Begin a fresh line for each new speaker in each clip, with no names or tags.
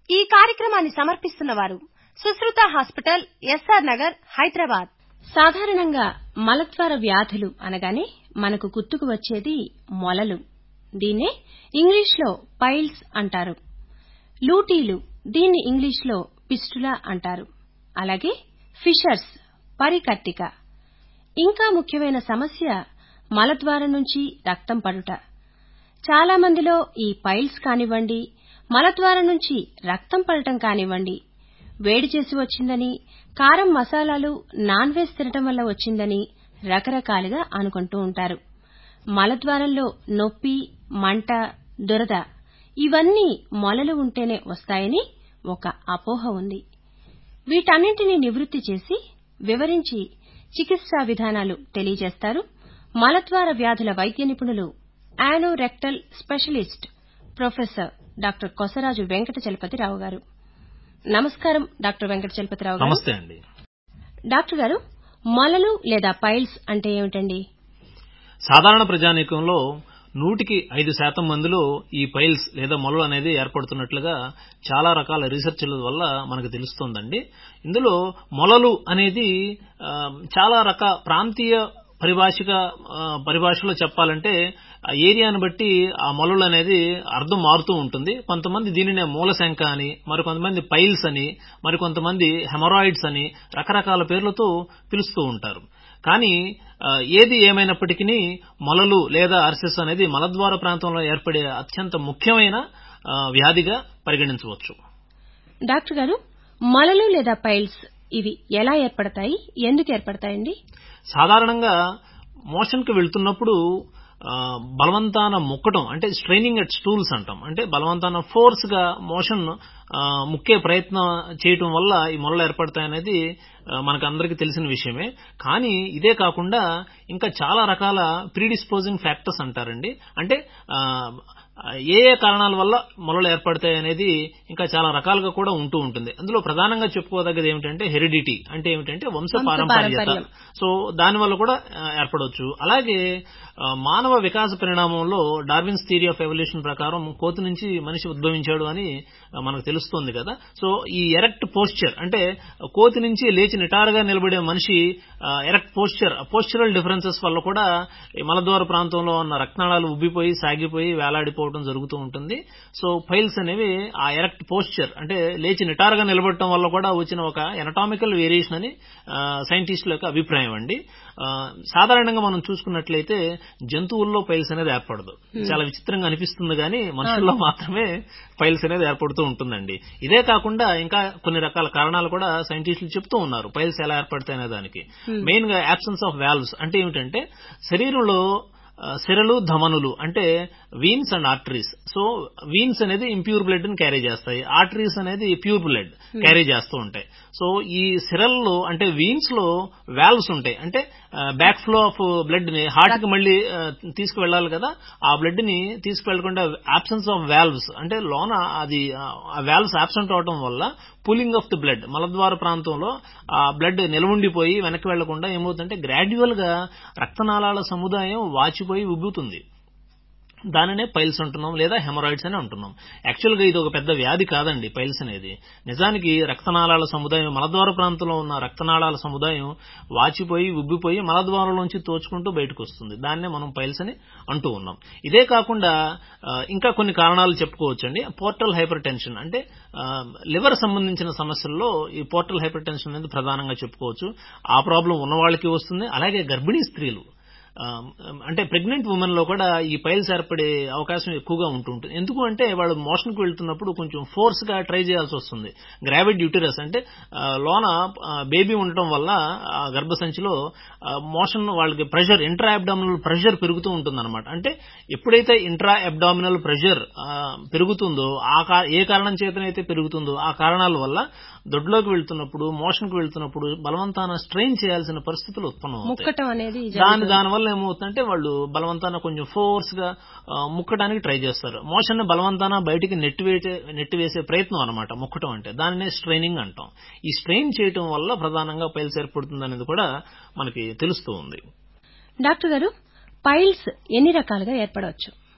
ఈ కార్యక్రమాన్ని సమర్పిస్తున్నవారు సుశ్రుత హాస్పిటల్ ఎస్ఆర్ నగర్ హైదరాబాద్ సాధారణంగా మలద్వార వ్యాధులు అనగానే మనకు గుర్తుకు వచ్చేది మొలలు దీన్నే ఇంగ్లీష్లో పైల్స్ అంటారు లూటీలు దీన్ని ఇంగ్లీష్లో ఫిస్టులా అంటారు అలాగే ఫిషర్స్ పరికర్టిక ఇంకా ముఖ్యమైన సమస్య మలద్వారం నుంచి రక్తం పడుట చాలా మందిలో ఈ పైల్స్ కానివ్వండి మలద్వారం నుంచి రక్తం పడటం కానివ్వండి వేడి చేసి వచ్చిందని కారం మసాలాలు నాన్ వెజ్ తినడం వల్ల వచ్చిందని రకరకాలుగా అనుకుంటూ ఉంటారు మలద్వారంలో నొప్పి మంట దురద ఇవన్నీ మొలలు ఉంటేనే వస్తాయని ఒక అపోహ ఉంది వీటన్నింటినీ నివృత్తి చేసి వివరించి చికిత్సా విధానాలు తెలియజేస్తారు మలద్వార వ్యాధుల వైద్య నిపుణులు anorectal specialist professor doctor Kosaraju Venkata Chalapathi Rao గారు నమస్కారం డాక్టర్ వెంకట చలపతిరావు గారు
నమస్తే అండి
డాక్టర్ గారు మొలలు లేదా పైల్స్ అంటే ఏమిటండి
సాధారణ ప్రజానీకంలో నూటికి ఐదు శాతం మందిలో ఈ పైల్స్ లేదా మొలలు అనేది ఏర్పడుతున్నట్లుగా చాలా రకాల రీసెర్చ్ల వల్ల మనకు తెలుస్తోందండి ఇందులో మొలలు అనేది ఆ, చాలా రక ప్రాంతీయ పరిభాషిక ఆ, పరిభాషలో చెప్పాలంటే ఆ ఏరియాను బట్టి ఆ మొలలు అనేది అర్థం మారుతూ ఉంటుంది కొంతమంది దీనినే మూలశంక అని మరికొంతమంది పైల్స్ అని మరికొంతమంది హెమరాయిడ్స్ అని రకరకాల పేర్లతో పిలుస్తూ ఉంటారు కానీ ఆ, ఏది ఏమైనప్పటికీ మొలలు లేదా అర్సెస్ అనేది మలద్వార ప్రాంతంలో ఏర్పడే అత్యంత ముఖ్యమైన ఆ, వ్యాధిగా పరిగణించవచ్చు
డాక్టర్ గారు మొలలు లేదా పైల్స్ ఇవి ఎలా ఏర్పడతాయి ఎందుకు ఏర్పడతాయండి
సాధారణంగా మోషన్ కి వెళ్తున్నప్పుడు ఆ, బలవంతాన ముక్కటం అంటే స్ట్రైనింగ్ అట్ స్టూల్స్ అంటాం అంటే బలవంతాన ఫోర్స్ గా మోషన్ ఆ, ముక్కే ప్రయత్నం చేయటం వల్ల ఈ మొలలు ఏర్పడతాయనేది ఆ, మనకు అందరికీ తెలిసిన విషయమే కానీ ఇదే కాకుండా ఇంకా చాలా రకాల ప్రీడిస్పోజింగ్ ఫ్యాక్టర్స్ అంటారండి అంటే ఆ, ఏ ఏ కారణాల వల్ల మొలలు ఏర్పడతాయి అనేది ఇంకా చాలా రకాలుగా కూడా ఉంటూ ఉంటుంది అందులో ప్రధానంగా చెప్పుకోదగ్గది ఏమిటంటే హెరిడిటీ అంటే ఏమిటంటే వంశ పారంపర్యత
వంశపారంపర్యం.
సో దానివల్ల కూడా ఆ, ఏర్పడవచ్చు అలాగే ఆ, మానవ వికాస పరిణామంలో డార్విన్స్ థియరీ ఆఫ్ ఎవల్యూషన్ ప్రకారం కోతి నుంచి మనిషి ఉద్భవించాడు అని ఆ, మనకు తెలుస్తోంది కదా సో ఈ ఎరెక్ట్ పోస్చర్ అంటే కోతి నుంచి లేచి నిటారుగా నిలబడే మనిషి ఎరెక్ట్ పోస్చర్ పోస్చరల్ డిఫరెన్సెస్ వల్ల కూడా ఈ మలద్వార ప్రాంతంలో ఉన్న రక్తనాళాలు ఉబ్బిపోయి సాగిపోయి వేలాడిపోవడం జరుగుతూ ఉంటుంది సో ఫైల్స్ అనేవి ఆ ఎరెక్ట్ పోస్చర్ అంటే లేచి నిటారుగా నిలబడటం వల్ల కూడా వచ్చిన ఒక ఎనటామికల్ వేరియేషన్ అని ఆ, సైంటిస్టుల యొక్క అభిప్రాయం అండి ఆ, సాధారణంగా మనం చూసుకున్నట్లయితే జంతువుల్లో పైల్స్ అనేది ఏర్పడదు చాలా విచిత్రంగా అనిపిస్తుంది కానీ మనుషుల్లో మాత్రమే పైల్స్ అనేది ఏర్పడుతూ ఉంటుందండి ఇదే కాకుండా ఇంకా కొన్ని రకాల కారణాలు కూడా సైంటిస్టులు చెప్తూ ఉన్నారు పైల్స్ ఎలా ఏర్పడతాయి అనే దానికి మెయిన్ గా యాబ్సెన్స్ ఆఫ్ వాల్వ్స్ అంటే ఏమిటంటే శరీరంలో ఆ, సిరలు ధమనులు అంటే veins and arteries so veins అనేది ఇంప్యూర్ బ్లడ్ ని క్యారీ చేస్తాయి ఆర్టరీస్ అనేది ప్యూర్ బ్లడ్ క్యారీ చేస్తూ ఉంటాయి సో ఈ సిరల్లో అంటే వీన్స్ లో వాల్వ్స్ ఉంటాయి అంటే బ్యాక్ ఫ్లో ఆఫ్ బ్లడ్ ని హార్ట్ కి మళ్ళీ ఆ, తీసుకువెళ్ళాలి కదా ఆ బ్లడ్ ని తీసుకువెళ్లకుండా అబ్సెన్స్ ఆఫ్ వాల్వ్స్ అంటే లోన అది ఆ వాల్వ్స్ అబ్సెంట్ అవడం వల్ల పూలింగ్ ఆఫ్ ది బ్లడ్ మలద్వార ప్రాంతంలో ఆ బ్లడ్ నిలవుండిపోయి వెనక్కి వెళ్లకుండా ఏమవుతుందంటే గ్రాడ్యువల్ గా రక్తనాళాల సముదాయం వాచిపోయి ఉబ్బుతుంది దానినే పైల్స్ అంటున్నాం లేదా హెమరాయిడ్స్ అని అంటున్నాం యాక్చువల్ గా ఇది ఒక పెద్ద వ్యాధి కాదండి పైల్స్ అనేది నిజానికి రక్తనాళాల సముదాయం మలద్వార ప్రాంతంలో ఉన్న రక్తనాళాల సముదాయం వాచిపోయి ఉబ్బిపోయి మలద్వారంలోంచి తోచుకుంటూ బయటకు వస్తుంది దాన్నే మనం పైల్స్ అని అంటూ ఉన్నాం ఇదే కాకుండా ఆ, ఇంకా కొన్ని కారణాలు చెప్పుకోవచ్చండి పోర్టల్ హైపర్ టెన్షన్ అంటే లివర్ సంబంధించిన సమస్యల్లో ఈ పోర్టల్ హైపర్ టెన్షన్ అనేది ప్రధానంగా చెప్పుకోవచ్చు ఆ ప్రాబ్లం ఉన్న వాళ్ళకి వస్తుంది అలాగే గర్భిణీ స్త్రీలు ఆ, అంటే ప్రెగ్నెంట్ ఉమెన్ లో కూడా ఈ పైల్స్ ఏర్పడే అవకాశం ఎక్కువగా ఉంటూ ఉంటుంది ఎందుకు అంటే వాళ్ళు మోషన్ కు వెళ్తున్నప్పుడు కొంచెం ఫోర్స్ గా ట్రై చేయాల్సి వస్తుంది గ్రావిడ్ యూటరస్ అంటే ఆ, లోన బేబీ ఉండటం వల్ల ఆ గర్భసంచిలో మోషన్ వాళ్ళకి ప్రెషర్ ఇంట్రా అబ్డామినల్ ప్రెషర్ పెరుగుతూ ఉంటుంది అనమాట అంటే ఎప్పుడైతే ఇంట్రా అబ్డామినల్ ప్రెషర్ పెరుగుతుందో ఆ కా- ఏ కారణం చేతనైతే పెరుగుతుందో ఆ కారణాల వల్ల దొడ్లోకి వెళ్తున్నప్పుడు మోషన్ కు వెళ్తున్నప్పుడు బలవంతాన స్ట్రెయిన్ చేయాల్సిన పరిస్థితులు ఉత్పన్నం అవుతాయి
ముక్కటం అనేది
దాని దాని వల్ల ఏమవుతుందంటే వాళ్ళు బలవంతాన కొంచెం ఫోర్స్ గా ఆ, ముక్కడానికి ట్రై చేస్తారు మోషన్ ని బలవంతాన బయటికి నెట్టివేసే నెట్టివేసే ప్రయత్నం అనమాట ముక్కటం అంటే దానినే స్ట్రైనింగ్ అంటాం ఈ స్ట్రెయిన్ చేయటం వల్ల ప్రధానంగా పైల్స్ ఏర్పడుతుంది అనేది కూడా మనకి తెలుస్తూ ఉంది
డాక్టర్ గారు పైల్స్ ఎన్ని రకాలుగా ఏర్పడవచ్చు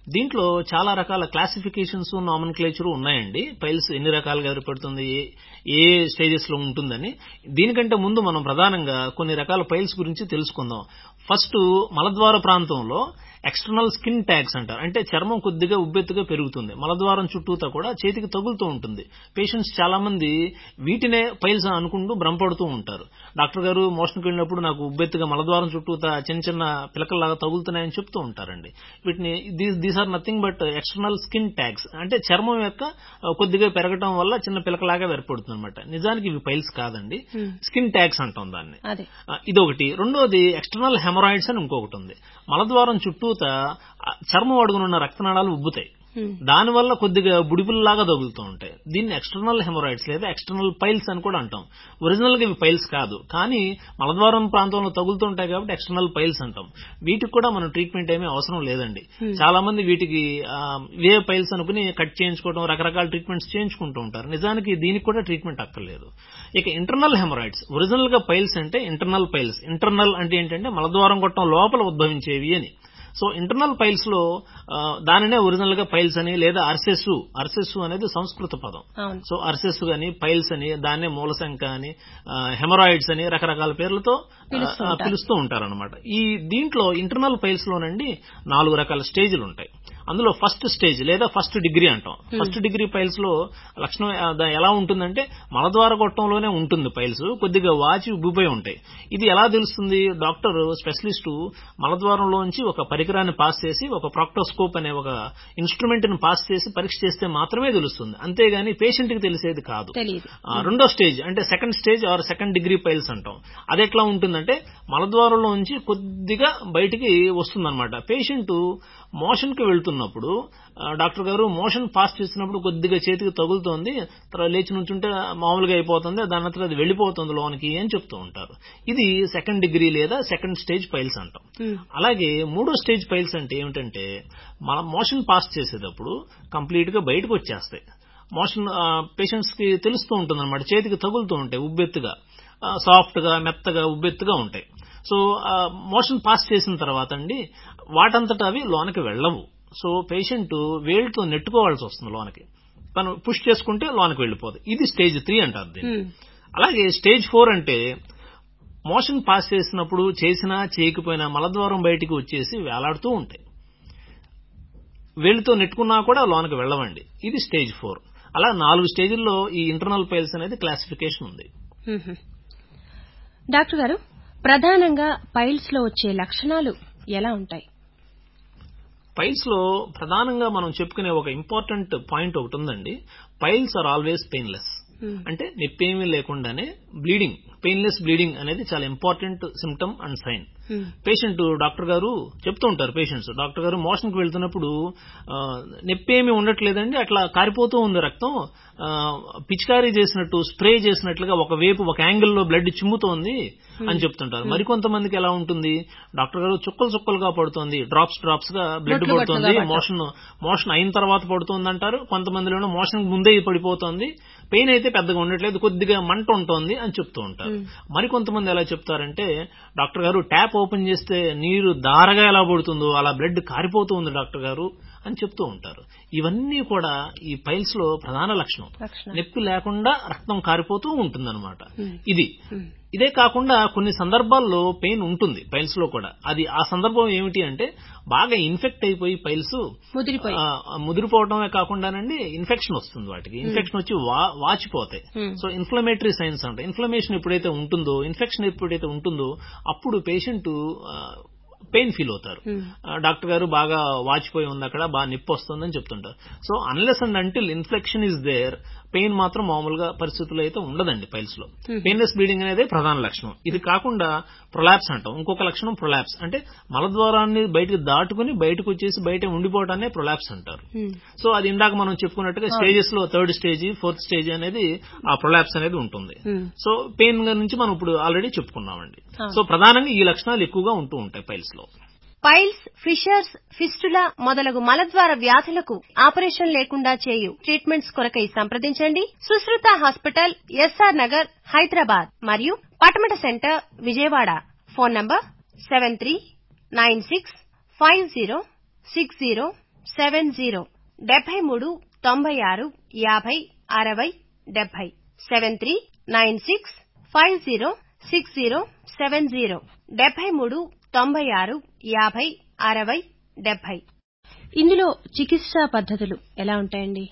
దీంట్లో చాలా రకాల క్లాసిఫికేషన్స్ నామన్క్లేచర్ ఉన్నాయండి పైల్స్ ఎన్ని రకాలుగా ఏర్పడుతుంది ఏ- ఏ స్టేజెస్ లో ఉంటుందని దీనికంటే ముందు మనం ప్రధానంగా కొన్ని రకాల పైల్స్ గురించి తెలుసుకుందాం ఫస్ట్ మలద్వార ప్రాంతంలో ఎక్స్టర్నల్ స్కిన్ ట్యాగ్స్ అంటారు అంటే చర్మం కొద్దిగా ఉబ్బెత్తుగా పెరుగుతుంది మలద్వారం చుట్టూతా కూడా చేతికి తగులుతూ ఉంటుంది పేషెంట్స్ చాలా మంది వీటినే పైల్స్ అని అనుకుంటూ భ్రమపడుతూ ఉంటారు డాక్టర్ గారు మోషన్కి వెళ్ళినప్పుడు నాకు ఉబ్బెత్తుగా మలద్వారం చుట్టూతా చిన్న చిన్న పిలకల్లాగా తగులుతున్నాయని చెప్తూ ఉంటారండి వీటిని these are nothing but external skin tags అంటే చర్మం యొక్క ఆ, కొద్దిగా పెరగటం వల్ల చిన్న పిలకలాగా ఏర్పడుతుంది అనమాట నిజానికి ఇవి పైల్స్ కాదండి
Hmm.
స్కిన్ ట్యాగ్స్ అంటాం దాన్ని
అదే
ఆ, ఇదొకటి రెండోది ఎక్స్టర్నల్ హెమరాయిడ్స్ అని ఇంకొకటి ఉంది మలద్వారం చుట్టూత ఆ, చర్మం అడుగునున్న రక్తనాళాలు ఉబ్బుతాయి
హ్మ్.
దానివల్ల కొద్దిగా బుడిపుల్లాగా తగులుతూ ఉంటాయి దీన్ని ఎక్స్టర్నల్ హెమరాయిడ్స్ లేదా ఎక్స్టర్నల్ పైల్స్ అని కూడా అంటాం ఒరిజినల్ గా ఇవి పైల్స్ కాదు కానీ మలద్వారం ప్రాంతంలో తగులుతూ ఉంటాయి కాబట్టి ఎక్స్టర్నల్ పైల్స్ అంటాం వీటికి కూడా మనం ట్రీట్మెంట్ ఏమీ అవసరం లేదండి చాలా మంది వీటికి ఆ, ఇవే పైల్స్ అనుకుని కట్ చేయించుకోవడం రకరకాల ట్రీట్మెంట్స్ చేయించుకుంటూ ఉంటారు నిజానికి దీనికి కూడా ట్రీట్మెంట్ అక్కర్లేదు ఇక ఇంటర్నల్ హెమరాయిడ్స్ ఒరిజినల్ గా పైల్స్ అంటే ఇంటర్నల్ పైల్స్ ఇంటర్నల్ అంటే ఏంటంటే మలద్వారం కొట్టం లోపల ఉద్భవించేవి అని సో ఇంటర్నల్ పైల్స్ లో ఆ, దానినే ఒరిజినల్ గా పైల్స్ అని లేదా అర్సెస్సు అర్సెస్సు అనేది సంస్కృత పదం
అవును
సో అర్సెస్ అని పైల్స్ అని దాన్నే మూలశంక అని హెమరాయిడ్స్ అని రకరకాల పేర్లతో
పిలుస్తూ
ఆ,
ఉంటారు.
పిలుస్తూ ఉంటారన్నమాట ఈ దీంట్లో ఇంటర్నల్ పైల్స్ లోనండి నాలుగు రకాల స్టేజ్లు ఉంటాయి అందులో ఫస్ట్ స్టేజ్ లేదా ఫస్ట్ డిగ్రీ అంటాం ఫస్ట్ డిగ్రీ పైల్స్ లో లక్షణం ఆ, దా- ఎలా ఉంటుందంటే మలద్వార గొట్టంలోనే ఉంటుంది పైల్స్ కొద్దిగా వాచి ఉబ్బిపోయి ఉంటాయి ఇది ఎలా తెలుస్తుంది డాక్టర్ స్పెషలిస్టు మలద్వారంలోంచి ఒక పరికరాన్ని పాస్ చేసి ఒక ప్రాక్టోస్కోప్ అనే ఒక ఇన్స్ట్రుమెంట్ ని పాస్ చేసి పరీక్ష చేస్తే మాత్రమే తెలుస్తుంది అంతేగాని పేషెంట్ కి తెలిసేది కాదు
తెలియదు
ఆ, రెండో స్టేజ్ అంటే second stage or second degree piles అంటాం అది ఎట్లా ఉంటుందంటే మలద్వారంలో నుంచి కొద్దిగా బయటికి వస్తుందన్నమాట పేషెంట్ మోషన్ కి వెళ్తున్నప్పుడు ఆ, డాక్టర్ గారు మోషన్ పాస్ చేసినప్పుడు కొద్దిగా చేతికి తగులుతోంది తర్వాత లేచి నుంచుంటే మామూలుగా అయిపోతుంది దాని తర్వాత అది వెళ్ళిపోతుంది లోనికి అని చెప్తూ ఉంటారు ఇది సెకండ్ డిగ్రీ లేదా సెకండ్ స్టేజ్ పైల్స్ అంటాం
హ్మ్.
అలాగే మూడో స్టేజ్ పైల్స్ అంటే ఏమిటంటే మన మోషన్ పాస్ చేసేటప్పుడు కంప్లీట్ గా బయటకు వచ్చేస్తాయి మోషన్ పేషెంట్స్ కి తెలుస్తూ ఉంటుంది అనమాట చేతికి తగులుతూ ఉంటాయి ఉబ్బెత్తుగా సాఫ్ట్ గా మెత్తగా ఉబ్బెత్తుగా ఉంటాయి సో మోషన్ పాస్ చేసిన తర్వాత అండి వాటంతట అవి లోనకి వెళ్ళవు సో పేషెంట్ వేలుతో నెట్టుకోవాల్సి వస్తుంది లోనకి తను పుష్ చేసుకుంటే లోనకి వెళ్ళిపోదు ఇది స్టేజ్ త్రీ అంటారు దీన్ని
హ్మ్.
అలాగే స్టేజ్ ఫోర్ అంటే మోషన్ పాస్ చేసినప్పుడు చేసినా చేయకపోయినా మలద్వారం బయటికి వచ్చేసి వేలాడుతూ ఉంటాయి వేలితో నెట్టుకున్నా కూడా లోనకి వెళ్ళవండి ఇది స్టేజ్ ఫోర్ అలా నాలుగు స్టేజ్ల్లో ఈ ఇంటర్నల్ పైల్స్ అనేది క్లాసిఫికేషన్ ఉంది
మ్మ్. డాక్టర్ గారు ప్రధానంగా పైల్స్ లో వచ్చే లక్షణాలు ఎలా ఉంటాయి
పైల్స్ లో ప్రధానంగా మనం చెప్పుకునే ఒక ఇంపార్టెంట్ పాయింట్ ఒకటి ఉందండి piles are always painless
hmm.
అంటే నొప్పేమీ లేకుండానే బ్లీడింగ్ పెయిన్లెస్ బ్లీడింగ్ అనేది చాలా important symptom and sign
hmm.
Patient doctor గారు చెప్తూ ఉంటారు పేషెంట్స్ డాక్టర్ గారు మోషన్ కి వెళ్తున్నప్పుడు ఆ, నొప్పి ఏమీ ఉండట్లేదండి అట్లా కారిపోతూ ఉంది రక్తం ఆ, పిచికారీ చేసినట్టు స్ప్రే చేసినట్లుగా ఒక వైపు ఒక యాంగిల్లో బ్లడ్ చిమ్ముతోంది అని చెప్తుంటారు మరికొంతమందికి ఎలా ఉంటుంది డాక్టర్ గారు చుక్కలు చుక్కలుగా పడుతోంది డ్రాప్స్ డ్రాప్స్ గా బ్లడ్
బొట్లు
పడుతుంది
బొట్లుగా పడటం.
మోషన్ మోషన్ అయిన తర్వాత పడుతుంది అంటారు కొంతమందిలోనూ మోషన్ ముందే పడిపోతుంది పెయిన్ అయితే పెద్దగా ఉండట్లేదు కొద్దిగా మంట ఉంటుంది అని చెప్తూ ఉంటారు మరికొంతమంది ఎలా చెప్తారంటే డాక్టర్ గారు ట్యాప్ ఓపెన్ చేస్తే నీరు దారగా ఎలా పడుతుందో అలా బ్లడ్ కారిపోతూ ఉంది డాక్టర్ గారు అని చెప్తూ ఉంటారు ఇవన్నీ కూడా ఈ పైల్స్ లో ప్రధాన లక్షణం
లక్షణాలు.
నొప్పి లేకుండా రక్తం కారిపోతూ ఉంటుందన్నమాట
Hmm.
ఇది
మ్మ్.
ఇదే కాకుండా కొన్ని సందర్భాల్లో పెయిన్ ఉంటుంది పైల్స్ లో కూడా అది ఆ సందర్భం ఏమిటి అంటే బాగా ఇన్ఫెక్ట్ అయిపోయి పైల్స్
ముదిరిపోయి
ఆ, ముదిరిపోవటమే కాకుండానండి ఇన్ఫెక్షన్ వస్తుంది వాటికి ఇన్ఫెక్షన్ వచ్చి వా- వాచిపోతాయి
Hmm.
సో ఇన్ఫ్లమేటరీ సైన్స్ అంట ఇన్ఫ్లమేషన్ ఎప్పుడైతే ఉంటుందో ఇన్ఫెక్షన్ ఎప్పుడైతే ఉంటుందో అప్పుడు పేషెంట్ పెయిన్ ఫీల్ అవుతారు
మ్మ్.
ఆ, డాక్టర్ గారు బాగా వాచిపోయి ఉంది అక్కడ బాగా నొప్పి వస్తుందని చెప్తుంటారు so unless and until infection is there pain మాత్రం మామూలుగా పరిస్థితుల్లో అయితే ఉండదండి పైల్స్ లో పెయిన్లెస్ బ్లీడింగ్ అనేది ప్రధాన లక్షణం ఇది కాకుండా ప్రొలాప్స్ అంటాం ఇంకొక లక్షణం ప్రొలాప్స్ అంటే మలద్వారాన్ని బయటకు దాటుకుని బయటకు వచ్చేసి బయట ఉండిపోవటాన్ని ప్రొలాప్స్ అంటారు
మ్మ్.
సో అది ఇందాక మనం చెప్పుకున్నట్టుగా స్టేజెస్ లో థర్డ్ స్టేజ్ ఫోర్త్ స్టేజ్ అనేది ఆ ప్రొలాప్స్ అనేది ఉంటుంది
మ్మ్.
సో పెయిన్ నుంచి మనం ఇప్పుడు ఆల్రెడీ చెప్పుకున్నామండి
ఆ.
సో ప్రధానంగా ఈ లక్షణాలు ఎక్కువగా ఉంటూ ఉంటాయి పైల్స్ లో
పైల్స్ ఫిషర్స్ ఫిస్టులా మొదలగు మలద్వార వ్యాధులకు ఆపరేషన్ లేకుండా చేయు ట్రీట్మెంట్స్ కొరకై సంప్రదించండి సుశ్రుత హాస్పిటల్ ఎస్ఆర్ నగర్ హైదరాబాద్ మరియు Patamata centre Vijayawada phone number seven three nine six five zero six zero seven zero డెబ్బై మూడు తొంభై ఆరు యాభై అరవై డెబ్బై seven three nine six five zero six zero seven zero డెబ్బై మూడు తొంభై ఆరు యాభై అరవై డెబ్బై
ఇందులో చికిత్సా పద్ధతులు ఎలా ఉంటాయండి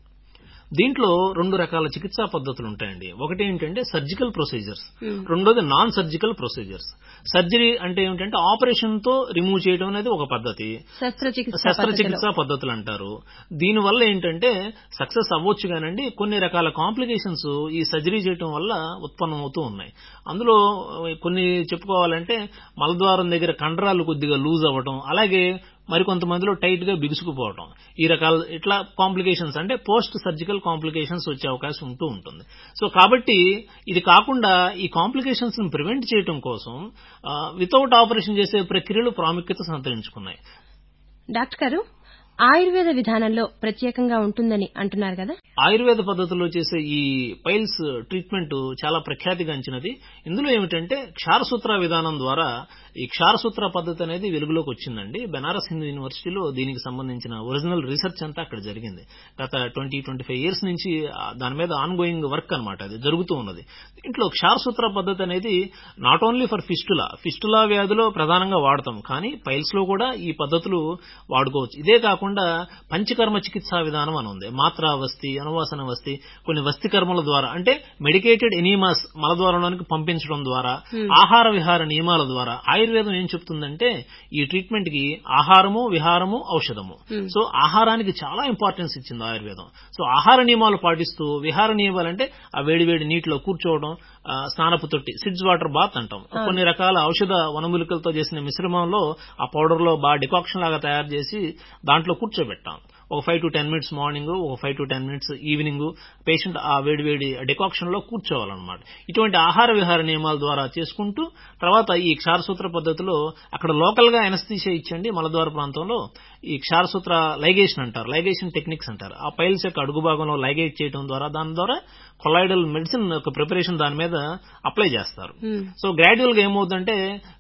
దీంట్లో రెండు రకాల చికిత్సా పద్ధతులు ఉంటాయండి ఒకటి ఏంటంటే సర్జికల్ ప్రొసీజర్స్
Hmm.
రెండోది నాన్ సర్జికల్ ప్రొసీజర్స్ సర్జరీ అంటే ఏంటంటే ఆపరేషన్ తో రిమూవ్ చేయడం అనేది ఒక పద్ధతి
శస్త్రచికిత్స
శస్త్రచికిత్సా పద్ధతులు అంటారు దీనివల్ల ఏంటంటే సక్సెస్ అవ్వచ్చు కానండి కొన్ని రకాల కాంప్లికేషన్స్ ఈ సర్జరీ చేయడం వల్ల ఉత్పన్నమవుతూ ఉన్నాయి అందులో కొన్ని చెప్పుకోవాలంటే మలద్వారం దగ్గర కండరాలు కొద్దిగా లూజ్ అవ్వటం అలాగే మరికొంతమందిలో టైట్ గా బిగుసుకుపోవటం ఈ రకాల ఇట్లా కాంప్లికేషన్స్ అంటే పోస్ట్ సర్జికల్ కాంప్లికేషన్స్ వచ్చే అవకాశం ఉంటూ ఉంటుంది సో కాబట్టి ఇది కాకుండా ఈ కాంప్లికేషన్స్ ని ప్రివెంట్ చేయడం కోసం వితౌట్ ఆపరేషన్ చేసే ప్రక్రియలు ప్రాముఖ్యత సంతరించుకున్నాయి
డాక్టర్ గారు ఆయుర్వేద విధానంలో ప్రత్యేకంగా ఉంటుందని అంటున్నారు కదా
ఆయుర్వేద పద్ధతిలో చేసే ఈ పైల్స్ ట్రీట్మెంట్ చాలా ప్రఖ్యాతిగాంచినది ఇందులో ఏమిటంటే క్షారసూత్ర విధానం ద్వారా ఈ క్షారసూత్ర పద్ధతి అనేది వెలుగులోకి వచ్చిందండి బెనారస్ హిందూ యూనివర్సిటీలో దీనికి సంబంధించిన ఒరిజినల్ రీసెర్చ్ అంతా అక్కడ జరిగింది గత ట్వంటీ ట్వంటీ ఫైవ్ ఇయర్స్ నుంచి ఆ, దాని మీద ఆన్ గోయింగ్ వర్క్ అనమాట అది జరుగుతూ ఉన్నది దీంట్లో క్షారసూత్ర పద్ధతి అనేది not only for fistula fistula వ్యాధిలో ప్రధానంగా వాడతాం కానీ పైల్స్ లో కూడా ఈ పద్ధతులు వాడుకోవచ్చు ఇదే కాకుండా పంచకర్మ చికిత్సా విధానం అని ఉంది మాత్రావస్తి అనువాసన వస్తి కొన్ని వస్తి కర్మల ద్వారా అంటే మెడికేటెడ్ ఎనీమాస్ మలద్వారంలోనికి పంపించడం ద్వారా ఆహార విహార నియమాల ద్వారా ఆయుర్వేదం ఏం చెప్తుందంటే ఈ ట్రీట్మెంట్ కి ఆహారము విహారము ఔషధము సో ఆహారానికి చాలా ఇంపార్టెన్స్ ఇచ్చింది ఆయుర్వేదం సో ఆహార నియమాలు పాటిస్తూ విహార నియమాలు అంటే ఆ వేడి వేడి నీటిలో కూర్చోవడం ఆ, స్నానపు తొట్టి సిడ్స్ వాటర్ బాత్ అంటాం కొన్ని రకాల ఔషధ వనమూలికలతో చేసిన మిశ్రమంలో ఆ పౌడర్ లో బాగా డికాక్షన్ లాగా తయారు చేసి దాంట్లో కూర్చోబెట్టాం ఒక five to ten minutes morning ఒక five to ten minutes evening patient ఆ వేడి వేడి డికాక్షన్ లో కూర్చోవాలన్నమాట ఇటువంటి ఆహార విహార నియమాల ద్వారా చేసుకుంటూ తర్వాత ఈ క్షారసూత్ర పద్ధతిలో అక్కడ లోకల్ గా ఎనస్థీషియా ఇచ్చండి మలద్వార ప్రాంతంలో ఈ క్షారసూత్ర లైగేషన్ అంటారు లైగేషన్ టెక్నిక్స్ అంటారు ఆ పైల్స్ యొక్క అడుగు భాగంలో లైగేట్ చేయడం ద్వారా దాని ద్వారా కొలాయిడల్ మెడిసిన్ యొక్క ప్రిపరేషన్ దాని మీద అప్లై చేస్తారు సో గ్రాడ్యువల్ గా ఏమవుతుందంటే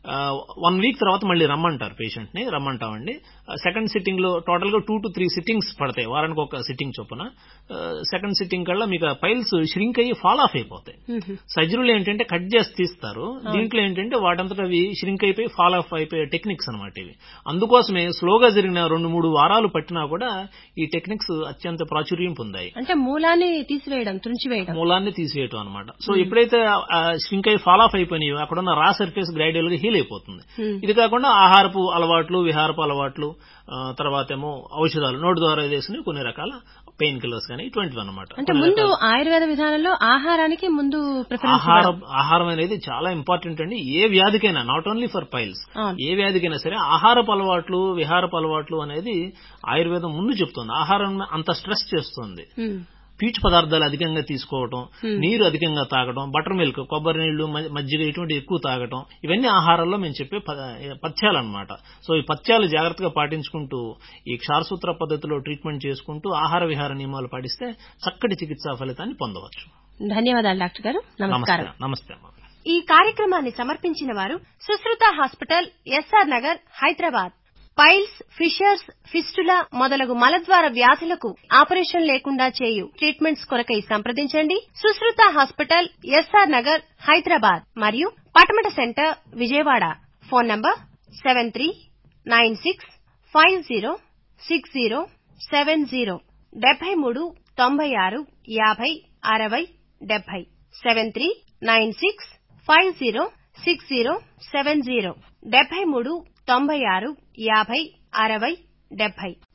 వన్ వీక్ తర్వాత మళ్ళీ రమ్మంటారు పేషెంట్ ని రమ్మంటామండి సెకండ్ సిట్టింగ్ లో టోటల్ గా టూ టు త్రీ సిట్టింగ్స్ పడతాయి వారానికి ఒక సిట్టింగ్ చొప్పున సెకండ్ సిట్టింగ్ కల్లా మీకు పైల్స్ ష్రింక్ అయ్యి ఫాల్ ఆఫ్ అయిపోతాయి సర్జరీలు ఏంటంటే కట్ చేసి తీస్తారు దీంట్లో ఏంటంటే వాటంతట అవి ష్రింక్ అయిపోయి ఫాల్ ఆఫ్ అయిపోయే టెక్నిక్స్ అనమాట ఇవి అందుకోసమే స్లోగా జరిగిన రెండు మూడు వారాలు పట్టినా కూడా ఈ టెక్నిక్స్ అత్యంత ప్రాచుర్యం పొందాయి
అంటే మూలాన్ని తీసివేయడం తుంచివేయడం
మూలాన్ని తీసివేయటం అనమాట సో ఎప్పుడైతే ష్రింక్ అయి ఫాల్ ఆఫ్ అయిపోయినాయో అక్కడ ఉన్న రా సర్ఫేస్ గ్రాడ్యువల్ గా హీల్ అయిపోతుంది ఇది కాకుండా ఆహారపు అలవాట్లు విహారపు అలవాట్లు ఆ, తర్వాత ఏమో ఔషధాలు నోటి ద్వారా వేసుకుని కొన్ని రకాల పెయిన్ కిల్లర్స్ కానీ ఇటువంటివి అనమాట
అంటే ముందు ఆయుర్వేద విధానంలో ఆహారానికి ముందు ప్రిఫరెన్స్
ఆహారం ఆహారం అనేది చాలా ఇంపార్టెంట్ అండి ఏ వ్యాధికైనా నాట్ ఓన్లీ ఫర్ పైల్స్
అవును.
ఏ వ్యాధికైనా సరే ఆహారపు అలవాట్లు విహారపు అలవాట్లు అనేది ఆయుర్వేదం ముందు చెప్తుంది ఆహారం అంత స్ట్రెస్ చేస్తుంది పీచు పదార్థాలు అధికంగా తీసుకోవటం నీరు అధికంగా తాగటం బటర్ మిల్క్ కొబ్బరి నీళ్లు మ- మజ్జిగ ఇటువంటి ఎక్కువ తాగటం ఇవన్నీ ఆహారాల్లో మేము చెప్పే పథ్యాలు అనమాట సో ఈ పథ్యాలు జాగ్రత్తగా పాటించుకుంటూ ఈ క్షారసూత్ర పద్ధతిలో ట్రీట్మెంట్ చేసుకుంటూ ఆహార విహార నియమాలు పాటిస్తే చక్కటి చికిత్సా ఫలితాన్ని పొందవచ్చు
ధన్యవాదాలు డాక్టర్ గారు నమస్కారం
నమస్తే నమస్తే అమ్మా
ఈ కార్యక్రమాన్ని సమర్పించిన వారు Sushruta hospital SR Nagar Hyderabad piles fissures fistula మొదలగు మలద్వార వ్యాధులకు ఆపరేషన్ లేకుండా చేయు ట్రీట్మెంట్స్ కొరకై సంప్రదించండి సుశ్రుత హాస్పిటల్ ఎస్ఆర్ నగర్ హైదరాబాద్ మరియు Patamata centre Vijayawada phone number seven three nine six five zero six zero seven zero డెబ్బై మూడు తొంభై ఆరు యాభై అరవై డెబ్బై seven three nine six five zero six zero seven zero డెబ్బై మూడు తొంభై ఆరు యాభై అరవై డెబ్బై